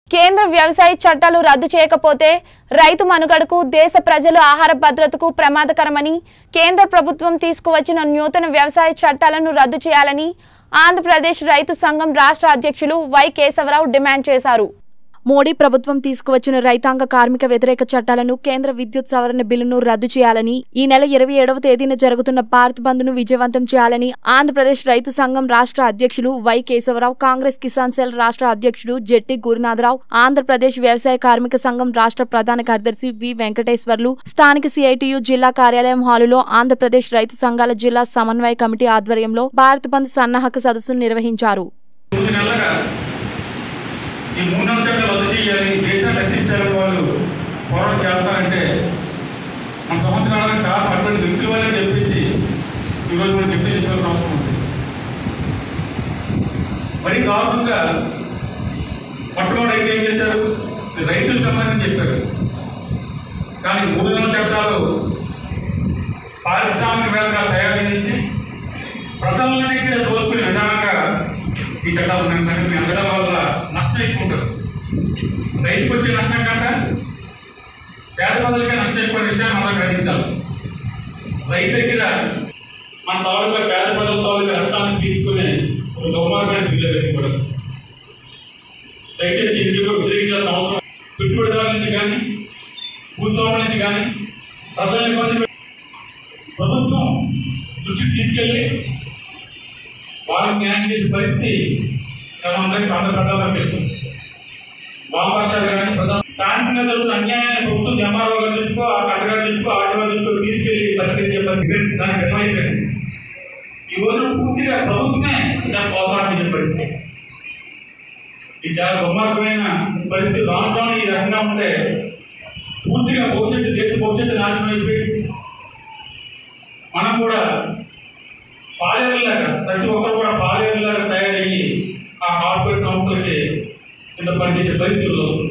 కేంద్ర వ్యవసాయ చట్టాలు రద్దు చేయకపోతే రైతు మనుగడకు దేశ ప్రజలు ఆహార భద్రతకు ప్రమాదకరమని కేంద్ర ప్రభుత్వం తీసుకువచ్చిన నూతన వ్యవసాయ చట్టాలను రద్దు చేయాలని ఆంధ్రప్రదేశ్ రైతు సంఘం రాష్ట్ర అధ్యక్షులు వై కేశవరావు డిమాండ్ చేశారు మోడీ ప్రభుత్వం తీసుకువచ్చిన రైతాంగ కార్మిక వ్యతిరేక చట్టాలను కేంద్ర విద్యుత్ సవరణ బిల్లును రద్దు చేయాలని ఈ నెల ఇరవై ఏడవ తేదీన జరుగుతున్న భారత్ బంద్ను విజయవంతం చేయాలని ఆంధ్రప్రదేశ్ రైతు సంఘం రాష్ట్ర అధ్యక్షులు వై కేశవరావు కాంగ్రెస్ కిసాన్ సెల్ రాష్ట్ర అధ్యక్షుడు జెట్టి గురునాథరావు ఆంధ్రప్రదేశ్ వ్యవసాయ కార్మిక సంఘం రాష్ట్ర ప్రధాన కార్యదర్శి వి వెంకటేశ్వర్లు స్థానిక సిఐటియు జిల్లా కార్యాలయం హాలులో ఆంధ్రప్రదేశ్ రైతు సంఘాల జిల్లా సమన్వయ కమిటీ ఆధ్వర్యంలో భారత్ బంద్ సన్నాహక సదస్సును నిర్వహించారు తొమ్మిది నెలలుగా ఈ మూడు నెలల చట్టాలు రద్దు చేయాలి దేశాన్ని రక్షించాలని వాళ్ళు పోరాటం చేస్తారంటే మన సంవత్సరాలకు కారణం అటువంటి వ్యక్తుల వల్లే చెప్పేసి ఈరోజు మనం చెప్పి చేసుకోవాల్సిన అవసరం ఉంది మరీ దారుణంగా పట్టుకోవడం రైతు ఏం చేశారు ఇది రైతులకు సంబంధించి చెప్పారు కానీ మూడు నెలల చట్టాలు పారిశ్రామికవేత్తగా తయారు చేసి ప్రజల దగ్గర దోసుకునే విధానంగా ఈ చట్టాలు ఉన్నాయి కనుక మీ అందడం వల్ల నష్టం ఎక్కువ ఉంటుంది రైతుకు వచ్చే నష్టం కంటే పేద ప్రజలకే నష్టం ఎక్కువ విషయాన్ని మనం గ్రహించాలి రైతు దగ్గర మన తాలూకా పేద ప్రజల తాలూకా రక్తాన్ని తీసుకునే ఒక దుర్మార్గాన్ని బిల్లు పెట్టకూడదు దయచేసి ఇందుకు వ్యతిరేకించాల్సిన అవసరం పెట్టుబడిదారుల నుంచి కానీ భూస్వాముల నుంచి కానీ ప్రజలను ఇబ్బంది పెట్టి ప్రభుత్వం దృష్టికి తీసుకెళ్ళి వాళ్ళకి న్యాయం చేసే పరిస్థితి మనందరికీ ఆంధ్ర ప్రజలకు తెలుస్తుంది వామపక్షాలు కానీ ప్రజా స్థానికంగా జరుగుతున్న అన్యాయాన్ని ప్రభుత్వం ఎంఆర్ఓ గారు తీసుకో ఆ కలెక్టర్ తీసుకో ఆర్టీఓ తీసుకో తీసుకెళ్లి పరిస్థితి పరిస్థితి దానికి వ్యక్తమైపోయింది ఈ రోజు పూర్తిగా ప్రభుత్వమే దాన్ని ప్రోత్సాహించే పరిస్థితి ఇది చాలా దుర్మార్గమైన పరిస్థితి రాను రాను ఈ రకంగా ఉంటే పూర్తిగా భవిష్యత్తు దేశ భవిష్యత్తు నాశనం అయిపోయి మనం కూడా పాలేరులాగా ప్రతి ఒక్కరు కూడా పాలేరులాగా తయారయ్యి ఆ కార్పొరేట్ సంస్థలకి కింద పనిచేసే పరిస్థితులు వస్తుంది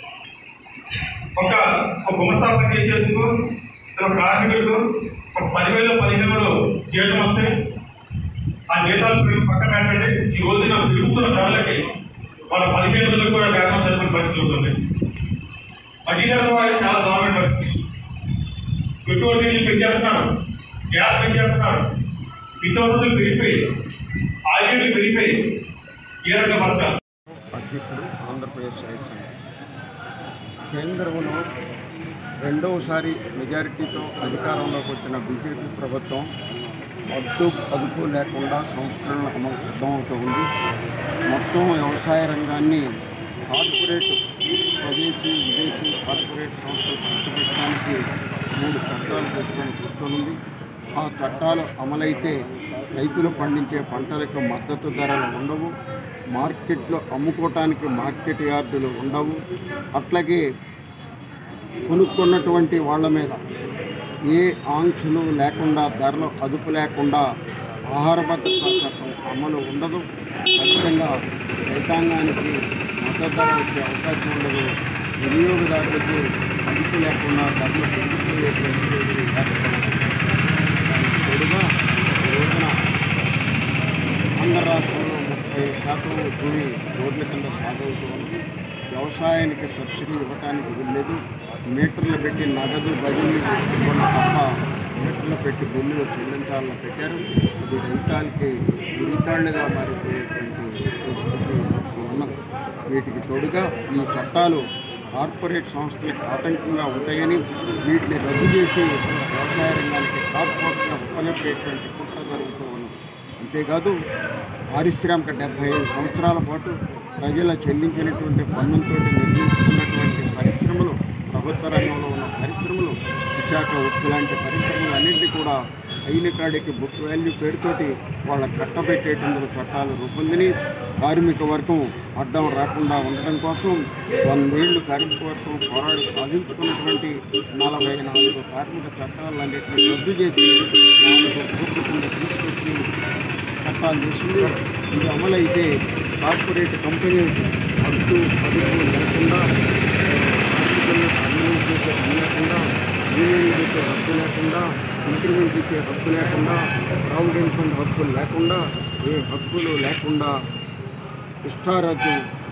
ఒక ఒక గుమస్తా పని చేసేందుకు ఒక కార్మికులకు ఒక పదివేలు పదిహేను జీతం వస్తే ఆ జీతాలు పెరుగు పక్కన పెట్టండి ఈ రోజున పెరుగుతున్న ధరలకి వాళ్ళ పదిహేను రోజులకు కూడా వేతనం సరిపోయిన పరిస్థితి ఉంటుంది మధ్యతరగతి వారికి చాలా దారుణమైన పరిస్థితి పెట్రోల్ డీజిల్ పెంచేస్తున్నారు గ్యాస్ పెంచేస్తున్నారు నిత్యావసరాలు పెరిగిపోయి ఆయిల్ పెరిగిపోయి ఏ రకంగా బతకాలి అధ్యక్షుడు ఆంధ్రప్రదేశ్ రైతు సంఘం కేంద్రంలో రెండవసారి మెజారిటీతో అధికారంలోకి వచ్చిన బీజేపీ ప్రభుత్వం అడ్డు అదుపు లేకుండా సంస్కరణలు అమలు సిద్ధమవుతూ ఉంది మొత్తం వ్యవసాయ రంగాన్ని కార్పొరేట్ స్వదేశీ విదేశీ కార్పొరేట్ సంస్థలు కట్టుబెట్టడానికి మూడు చట్టాలు తీసుకొని కూర్చొనుంది ఆ చట్టాలు అమలైతే రైతులు పండించే పంటలకు మద్దతు ధరలు ఉండవు మార్కెట్లో అమ్ముకోవటానికి మార్కెట్ యార్డులు ఉండవు అట్లాగే కొనుక్కున్నటువంటి వాళ్ళ మీద ఏ ఆంక్షలు లేకుండా ధరలు అదుపు లేకుండా ఆహార భద్రతా చట్టం అమలు ఉండదు ఖచ్చితంగా రైతాంగానికి మద్దతు ధర వచ్చే అవకాశం ఉండదు వినియోగదారులకు అదుపు లేకుండా ధరలు పెరిగిపోయే పరిస్థితులు ఏర్పడతాయి. దానికి తోడుగా ఈ రోజున ఆంధ్ర రాష్ట్రంలో ముప్పై శాతం భూమి రోడ్ల కింద సాగవుతూ ఉంది వ్యవసాయానికి సబ్సిడీ ఇవ్వటానికి వీల్లేదు మీటర్లు పెట్టి నగదు బదిలీ ఇవ్వడం తప్ప మీటర్లు పెట్టి బిల్లులు చెల్లించాలని పెట్టారు ఇది రైతానికి ఉరితాళ్లుగా మారిపోయేటువంటి పరిస్థితి ఉన్నది వీటికి తోడుగా ఈ చట్టాలు కార్పొరేట్ సంస్థలకు ఆటంకంగా ఉంటాయని వీటిని రద్దు చేసి వ్యవసాయ రంగానికి కార్పొరేట్గా ఉపయోగపడేటువంటి కుట్ర జరుగుతూ ఉన్నది అంతేకాదు పారిశ్రామిక డెబ్బై ఐదు సంవత్సరాల పాటు ప్రజల చెల్లించినటువంటి పన్నులతో నిర్మించుకున్నటువంటి పరిశ్రమలు ప్రభుత్వ రంగంలో ఉన్న పరిశ్రమలు విశాఖ ఉక్కు లాంటి పరిశ్రమలు అన్నింటినీ కూడా అయిన కాడికి బుక్ వాల్యూ పేరుతోటి వాళ్ళ కట్టబెట్టేటువంటి చట్టాలు రూపొందిని కార్మిక వర్గం అడ్డం రాకుండా ఉండడం కోసం వందేళ్లు కార్మిక వర్గం పోరాడి సాధించుకున్నటువంటి నలభై నాలుగు కార్మిక చట్టాలన్నింటినీ రద్దు చేసి నాలుగు కోట్ల కింద తీసుకొచ్చి చట్టాలు చేసింది ఇది అమలైతే కార్పొరేట్ కంపెనీ అడ్డు అదుపు లేకుండా కార్మికులను పనులు చేసే పని లేకుండా యూనియన్ చేసే హక్కు లేకుండా ఇంక్రిమెంట్ ఇచ్చే హక్కు లేకుండా ప్రావిడెంట్ ఫండ్ హక్కులు లేకుండా ఏ హక్కులు లేకుండా ఇష్టారాజ్యం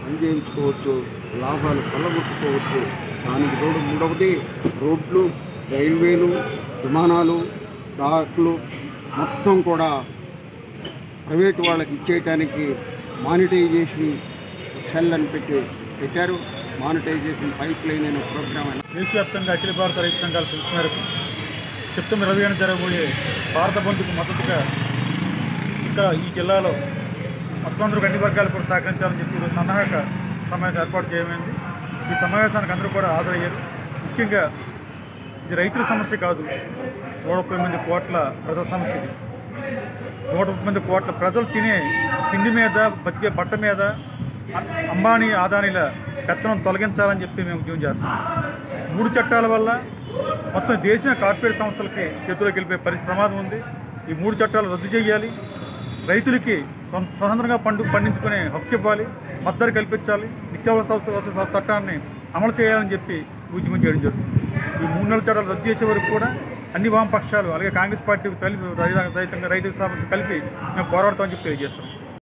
పని చేయించుకోవచ్చు లాభాలు కొల్లగొట్టుకోవచ్చు దానికి తోడు మూడవది రోడ్లు రైల్వేలు విమానాలు డాక్లు మొత్తం కూడా ప్రైవేట్ వాళ్ళకి ఇచ్చేయటానికి మానిటైజేషన్ సెల్ అని పెట్టి పెట్టారు మానిటైజేషన్ పైప్ లైన్ అనే ప్రోగ్రామ్ అని దేశవ్యాప్తంగా అఖిల భారత రైతు సంఘాల పిలుపు మేరకు సెప్టెంబర్ ఇరవై ఏడు జరగబోయే భారత బంధుకు మద్దతుగా ఇక్కడ ఈ జిల్లాలో మొత్తం అన్ని వర్గాలు కూడా సహకరించాలని చెప్పి ఈరోజు సన్నాహక సమావేశం ఏర్పాటు చేయమైంది ఈ సమావేశానికి అందరూ కూడా హాజరయ్యారు ముఖ్యంగా ఇది రైతుల సమస్య కాదు నూట ముప్పై మంది కోట్ల ప్రజల సమస్య ఇది నూట ముప్పై మంది కోట్ల ప్రజలు తినే తిండి మీద బతికే బట్ట మీద అ- అంబానీ ఆదానీల పెత్తనం తొలగించాలని చెప్పి మేము ఉద్యమం చేస్తాం మూడు చట్టాల వల్ల మొత్తం దేశమే కార్పొరేట్ సంస్థలకి చేతిలోకి వెళ్ళిపోయే పరిస్థితి ప్రమాదం ఉంది ఈ మూడు చట్టాలు రద్దు చేయాలి రైతులకి స్వ- స్వతంత్రంగా పండు పండించుకునే హక్కు ఇవ్వాలి మద్దతు కల్పించాలి నిత్యావసర సంస్థ చట్టాన్ని అమలు చేయాలని చెప్పి ఉద్యమం చేయడం జరుగుతుంది ఈ మూడు నెలల చట్టాలు రద్దు చేసే వరకు కూడా అన్ని వామపక్షాలు అలాగే కాంగ్రెస్ పార్టీ కలిపి రైతు రైతు రైతు సమస్య కలిపి మేము పోరాడతామని చెప్పి తెలియజేస్తాం